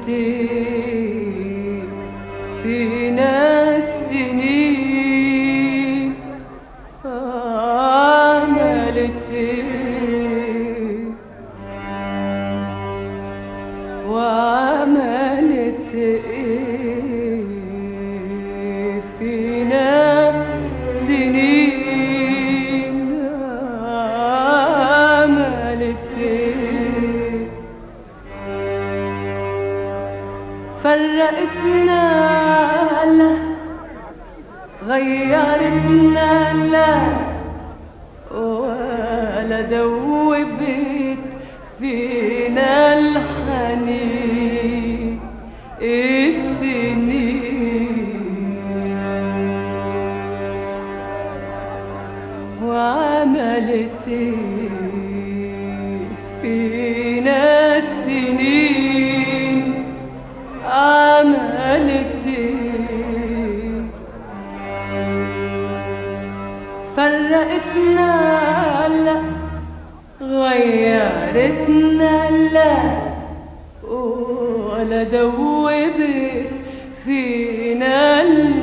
ايه فينا السنين عملت ايه وعملت ايه فينا سنين عملت ايه فرقتنا لا غيرتنا لا ولا دوبت فينا الحنين السنين وعملت إيه فينا السنين عملت إيه فرقتنا لا غيرتنا لا ولا دوبت فينا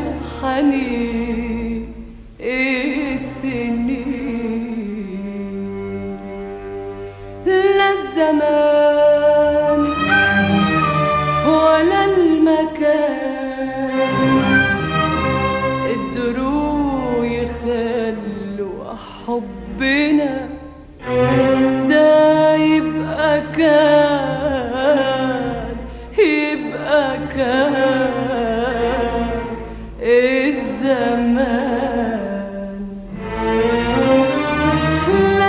الحنين السنين لا الزمان ولا المكان قدروا يخلوا حبنا ده يبقى كان يبقى كان الزمان لا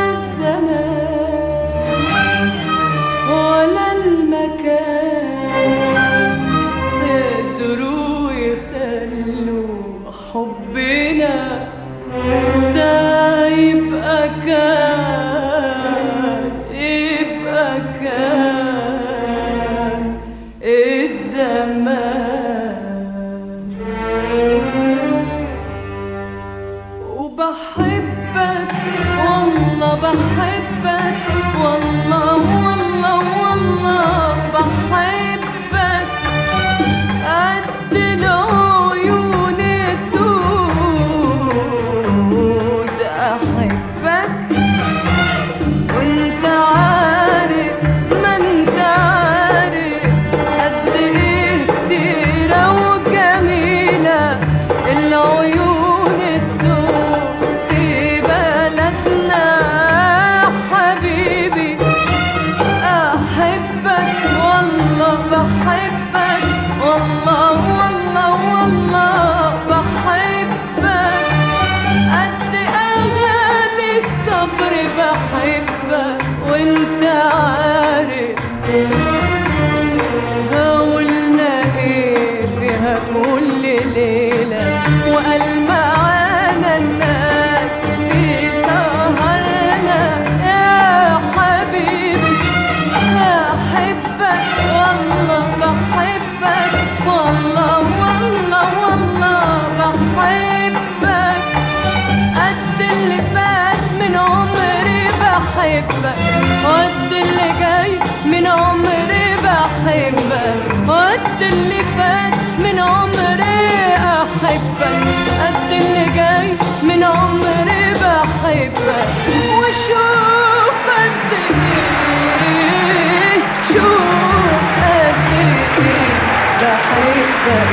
الزمان ولا المكان قدروا يخلوا حبنا ده يبقى كان يبقى كان الزمان وبحبك والله بحبك والله والله والله بحبك قد العيون سود احبك وانت عارف ما انت عارف قد ايه كتيرة وجميلة العيون السود في بلدنا حبيبي احبك والله بحبك والله والله والله بحبك قد اغاني الصبر بحبك وانت عارف قولنا ايه فيها كل ليلة وقال معانا الناس في سهرنا يا حبيبي أحبك والله بحبك والله والله والله بحبك قد اللي فات من عمري بحبك قد اللي جاي من عمري بحبك قد اللي فات من عمري أحبك قد اللي جاي من عمري بحبك وشوف قد ايه شوف قد ايه بحبك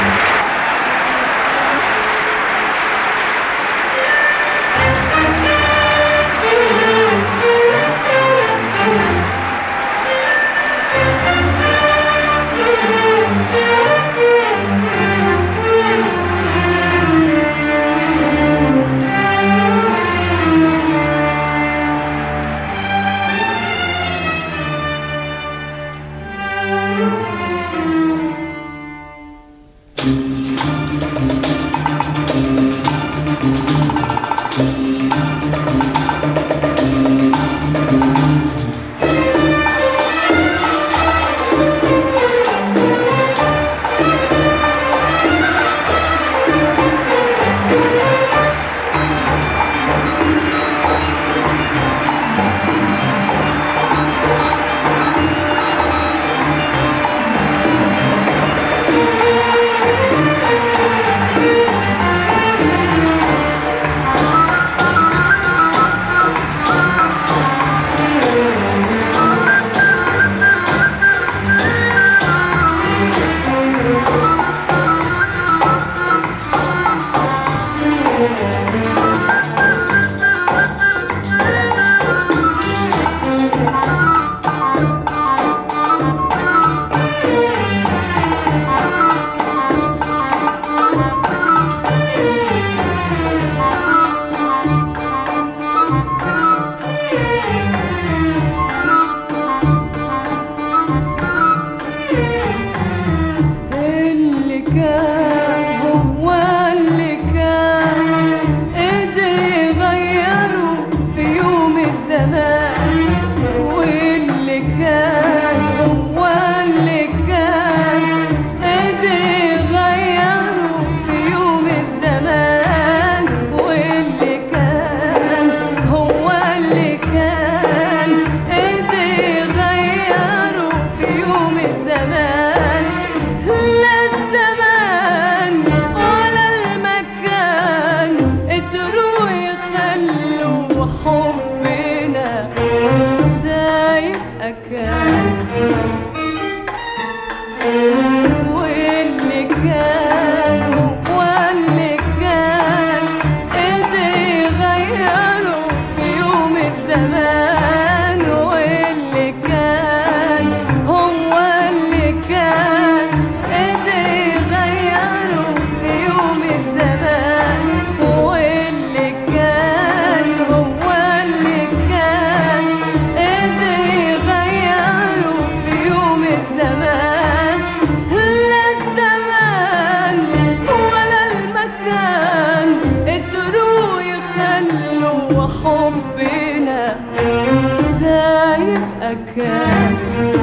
حبنا ده يبقى كان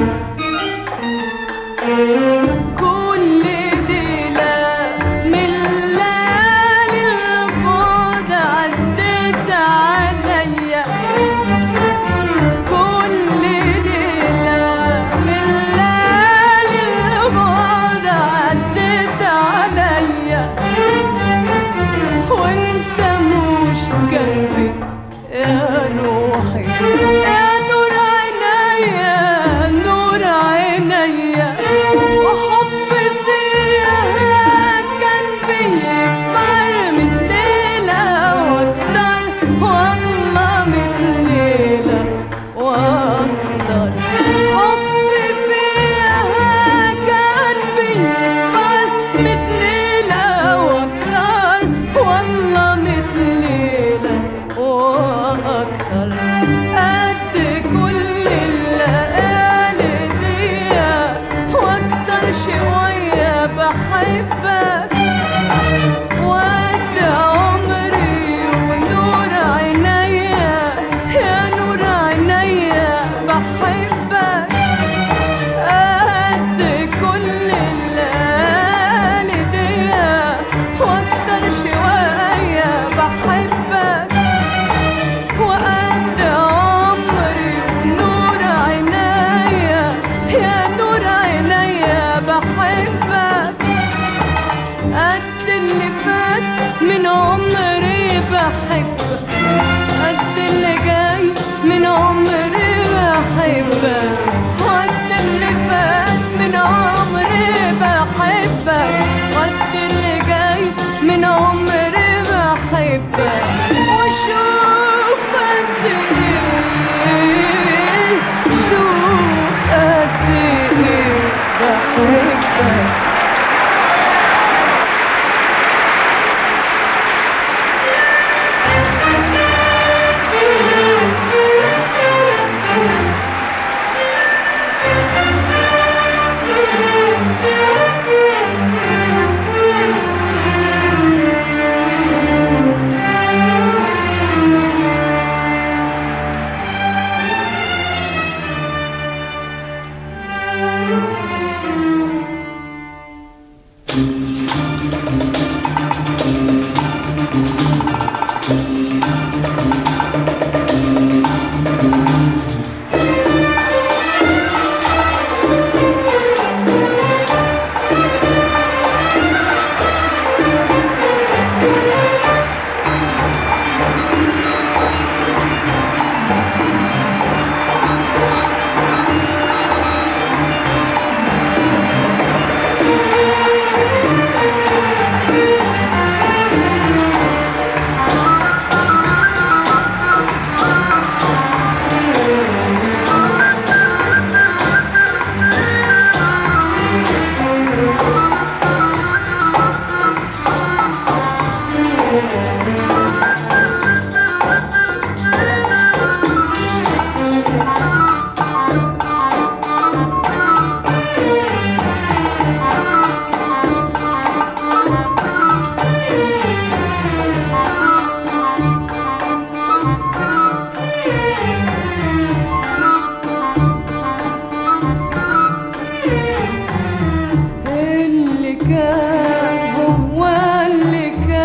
كل ليلة من ليالي البعد عدت عليا كل ليلة من ليالي البعد عدت عليا وانت مش جنبي يا روحي يا نور عينيا نور عينيا وحب فيها كان بيكبر من ليلة واكتر والله من ليلة واكتر حب فيها كان بيكبر من ليلة واكتر والله من ليلة واكتر قد كل الليالي دي واكتر شوية بحبك وقد عمري ونور عينيا يا نور عينيا بحبك قد كل الليالي دي واكتر شوية بحبك وقد عمري ونور عينيا يا نور عينيا بحبك قد اللي فات من عمري بحبك قد اللي جاي من عمري بحبك قد اللي فات من عمري بحبك قد اللي جاي من عمري بحبك وشوف قد ايه شوف قد ايه بحبك اللي كان هو اللي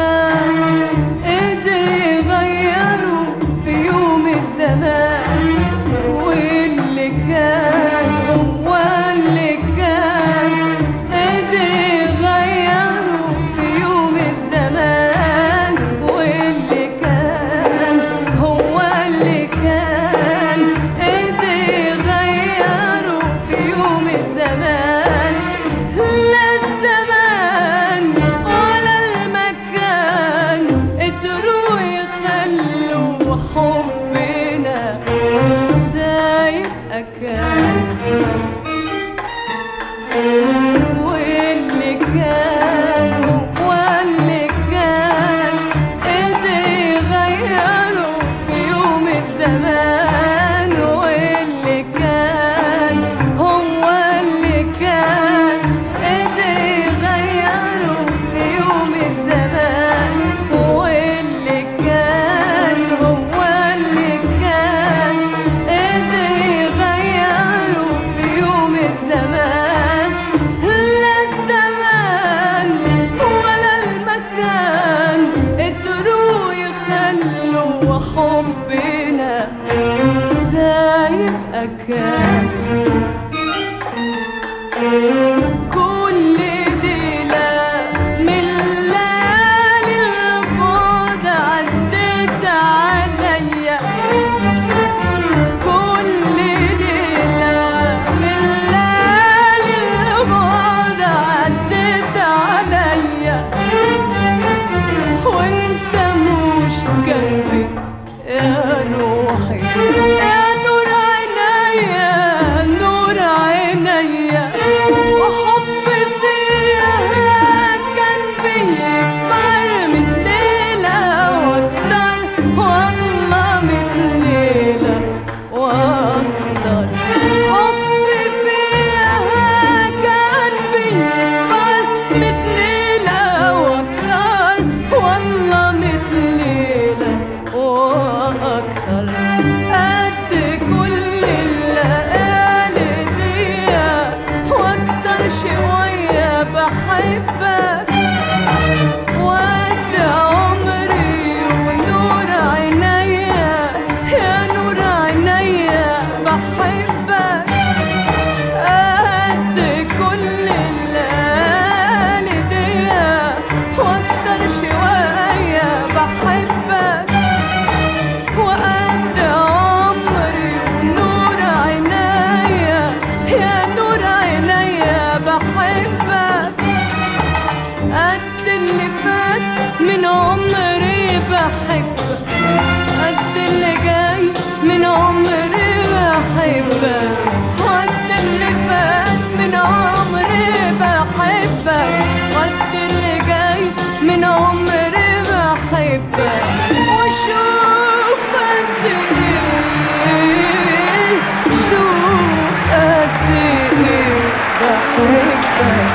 كان قدر يغيره في يوم الزمان واللي كان هو اللي كان قدر يغيره في يوم الزمان واللي كان هو اللي كان قدر يغيره في يوم الزمان لا الزمان ولا المكان قدروا يخلوا حبنا ده يبقى كان واللي كان هو اللي كان قدر يغيره في يوم الزمان واللي كان هو اللي كان قدر يغيره في يوم الزمان واللي كان هو اللي كان أكان كل ليلة من ليالي البعد عدت عليا كل ليلة من ليالي البعد عدت عليا وانت مش جنبي يا روحي يا نور عينيا نور عينيا وحب فيها كان بيكبر من ليلة واكتر والله من ليلة واكتر حب فيها كان بيكبر من ليلة واكتر والله من ليلة واكتر قد كل الليالي دي واكتر شوية بحبك وقد عمري ونور عينيا يا نور عينيا بحبك قد كل الليالي دي واكتر شوية بحبك وقد عمري ونور عينيا يا نور عينيا بحبك قد اللي فات من عمري بحبك قد اللي جاي من عمري بحبك قد اللي فات من عمري بحبك قد اللي جاي من عمري بحبك وشوف قد ايه شوف قد ايه بحبك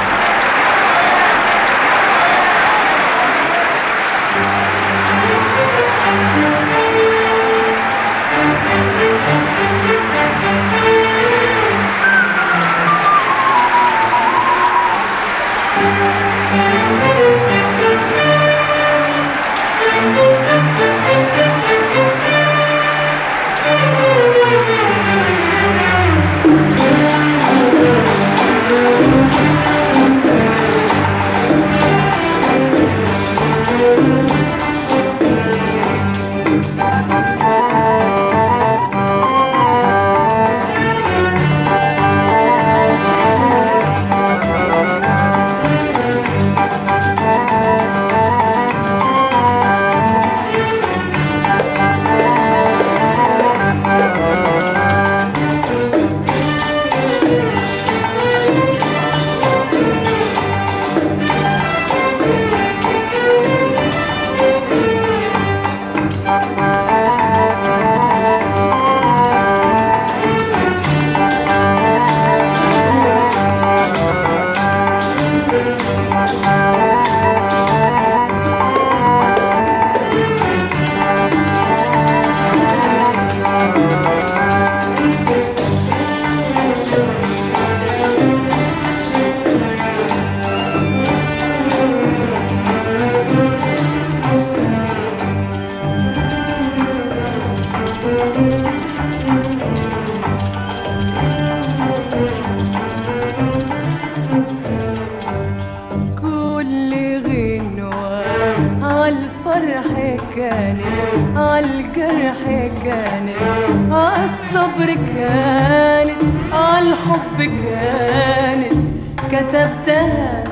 كل غنوة عالفرح كانت عالجرح كانت عالصبر كانت عالحب كانت كتبتها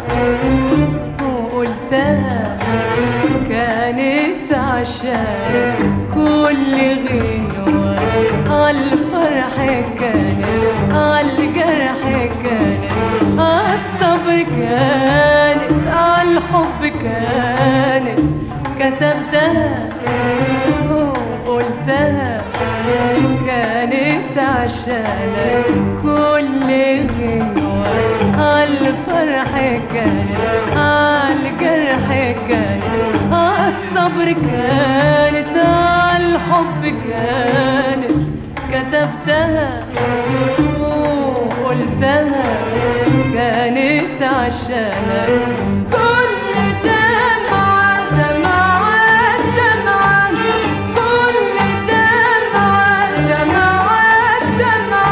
وقلتها كانت عشان كل غنوة عالفرح كانت عالجرح كانت عالصبر كانت عالحب كانت كتبتها وقلتها كانت عشانك كل غنوة عالفرح كانت عالجرح كانت عالصبر كانت عالحب كانت كتبتها وقلتها كانت عشانك كل دمعة دمعة دمعة كل دمعة دمعة دمعة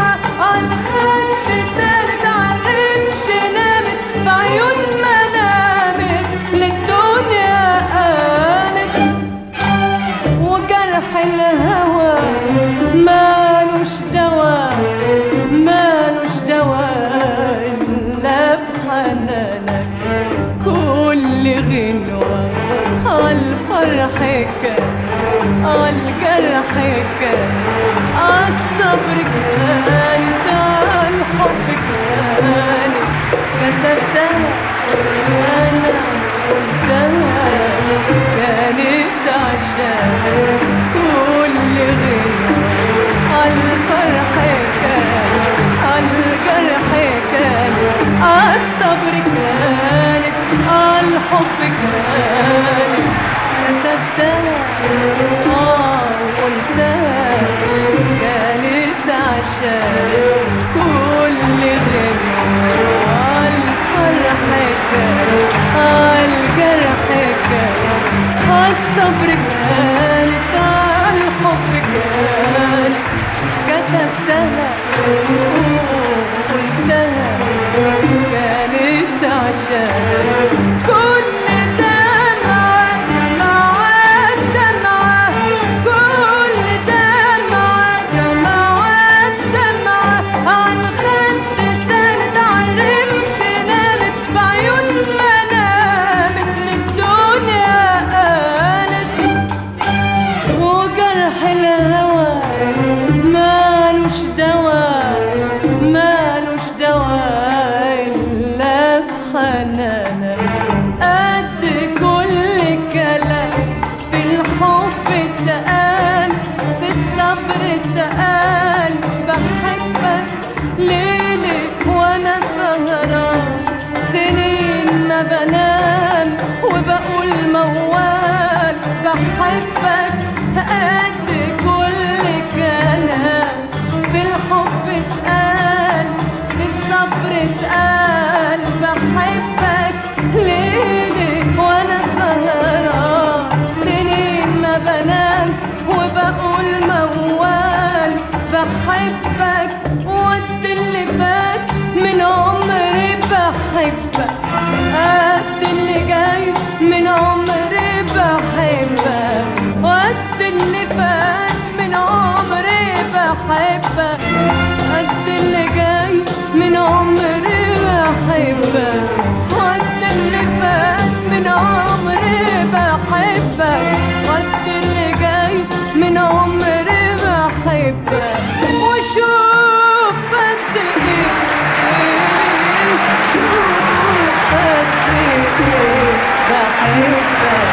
كان الصبر كانت الحب كانت كتبتها وانا قلتها كانت عشان كل غنى الفرح كان الجرح كان الصبر كانت الحب كانت كتبتها اه وقلتها كانت عشان كل غنى الفرح كان الجرح كان الصبر كانت الحب كان كتبتها وقلتها كانت عشان كل دمعة مع الدمعة كل دمعة مع الدمعة عن خد سند عن رمش نامت بعيون ما نامت الدنيا قالت وجرح الهوى مالوش دواء مالوش دواء إلا بحنانك قد كل كلام في الحب اتقال في الصبر اتقال بحبك ليلك وانا سهران سنين ما بنام وبقول موال بحبك قد كل كلام في الحب اتقال في الصبر اتقال بحبك ليلي وانا سهران سنين ما بنام وبقول موال بحبك وقت اللي فات من عمري بحبك قد اللي جاي من عمري بحبك وقت اللي فات من عمري بحبك قد اللي جاي من عمري بحبك وقت اللي فات من عمري بحبك وقت اللي جاي من عمري بحبك وشوف قد ايه شوف قد ايه بحبك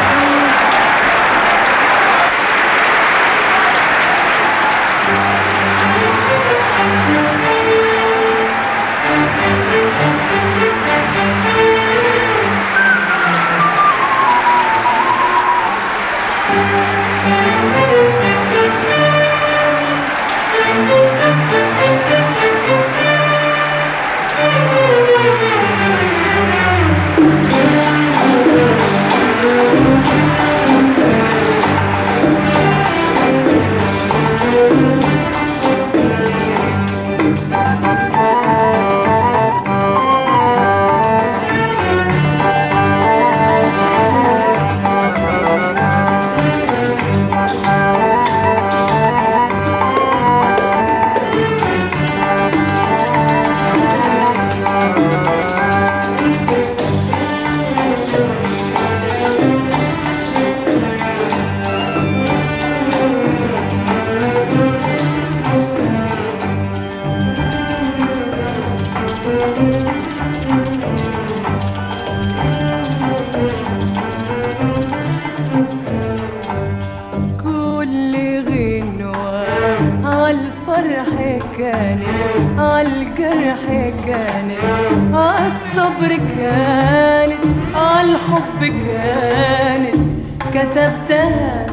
كل غنوة عالفرح كانت عالجرح كانت عالصبر كانت عالحب كانت كتبتها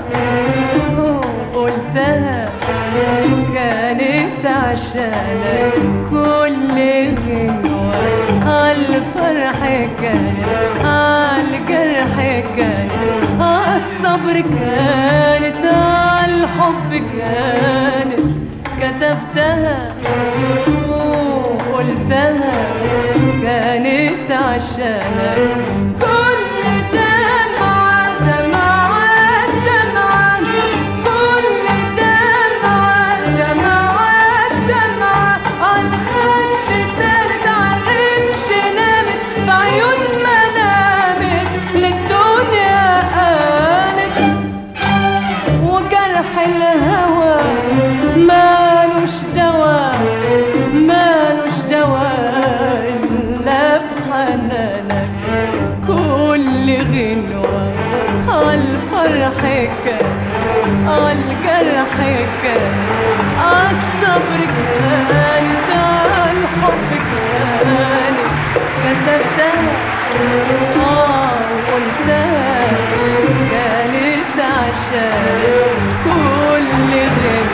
وقلتها كانت عشانك كل غنوة عالفرح كانت عالجرح كانت عالصبر كانت عالحب كانت كتبتها وقلتها كانت عشانك كل دمعة دمعة دمعة كل دمعة دمعة دمعة عالخد سالت عالرمش نامت بعيون ما نامت للدنيا قالت وجرح الهوى عالجرح كان عالصبر كانت عالحب كانت كتبتها اه وقلتها كانت عشان كل غير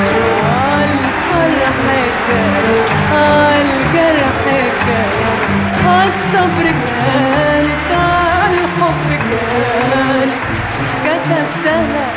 عالفرح كان عالجرح كان عالصبر كانت عالحب كانت كتبتها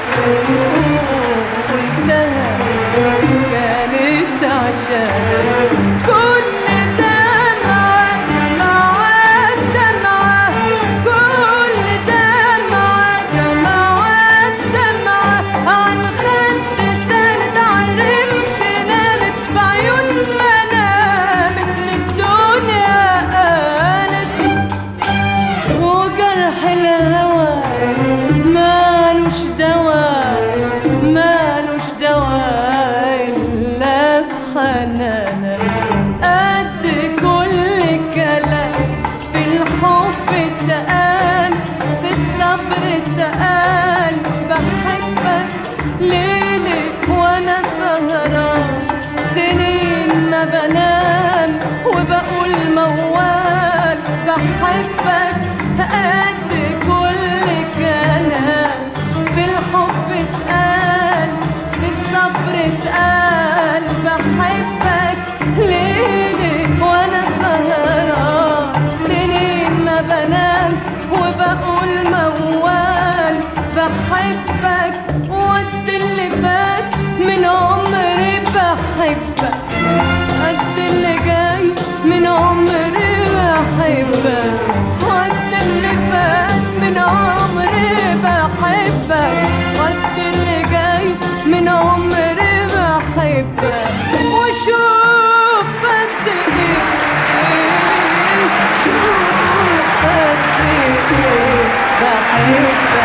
وقلتها كانت عشان كل دمعة مع الدمعة كل دمعة مع الدمعة عن خد سند عن رمش نامت بعيون منامت للدنيا قالت وجرح الهوى مالوش دواء مالوش دواء إلا بحنانك قد كل كلام في الحب اتقال في الصبر اتقال بحبك ليلك وانا سهران سنين ما بنام وبقول موال بحبك قد كل كلام في الحب اتقال في الصبر اتقال بحبك ليلي وانا سهران سنين ما بنام وبقول موال بحبك وقت اللي فات من عمري بحبك قد اللي جاي من عمري بحبك قد اللي فات من عمري بحبك قد اللي جاي من عمري بحبك وشوف قد ايه شوف قد ايه بحبك